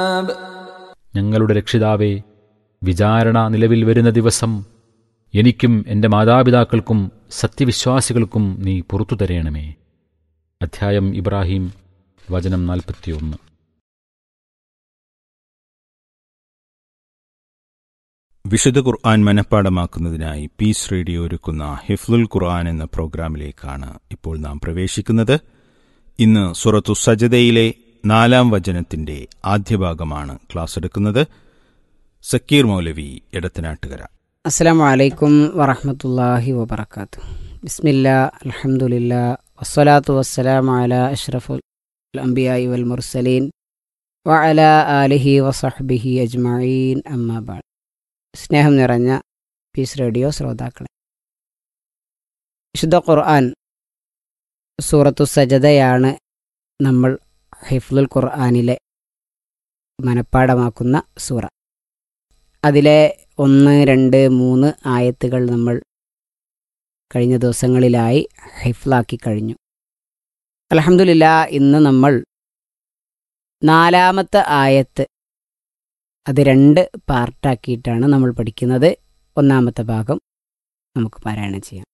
ഞങ്ങളുടെ രക്ഷിതാവേ വിചാരണ നിലവിൽ വരുന്ന ദിവസം എനിക്കും എൻ്റെ മാതാപിതാക്കൾക്കും സത്യവിശ്വാസികൾക്കും നീ പുറത്തു തരയണമേ അധ്യായം ഇബ്രാഹിം വചനം നാൽപ്പത്തിയൊന്ന് വിശുദ്ധ ഖുർആൻ മനഃപ്പാടമാക്കുന്നതിനായി പീസ് റേഡിയോ ഒരുക്കുന്ന ഹിഫ്ലുൽ ഖുർആൻ എന്ന പ്രോഗ്രാമിലേക്കാണ് ഇപ്പോൾ നാം പ്രവേശിക്കുന്നത് ഇന്ന് സുറത്തു സജദയിലെ നാലാം വചനത്തിന്റെ ആദ്യ ഭാഗമാണ് ക്ലാസ് എടുക്കുന്നത് സക്കീർ മൗലവി എടത്തനാട്ടുകര അസ്സലാമു അലൈക്കും വറഹമത്തല്ലാഹി വബർക്കാത്തു ബിസ്മില്ലാ അൽഹംദുലില്ലാ വസ്സലാത്തു വസ്സലാമു അലാ അഷ്റഫുൽ അംബിയായി വൽ മുർസലീൻ വഅല ആലിഹി വസഹ്ബിഹി അജ്മഈൻ അമ്മാ ബഅദ് സ്നേഹം നിറഞ്ഞ പീസ് റേഡിയോ ശ്രോതാക്കളെ വിശുദ്ധ ഖുർആൻ സൂറത്തു സജദയാണ് നമ്മൾ ഹിഫ്ലുൽ ഖുർആനിലെ മനഃപ്പാടമാക്കുന്ന സൂറ അതിലെ ഒന്ന് രണ്ട് മൂന്ന് ആയത്തുകൾ നമ്മൾ കഴിഞ്ഞ ദിവസങ്ങളിലായി ഹൈഫ്ലാക്കി കഴിഞ്ഞു അലഹമുല്ല ഇന്ന് നമ്മൾ നാലാമത്തെ ആയത്ത് അത് രണ്ട് പാർട്ടാക്കിയിട്ടാണ് നമ്മൾ പഠിക്കുന്നത് ഒന്നാമത്തെ ഭാഗം നമുക്ക് പാരായണം ചെയ്യാം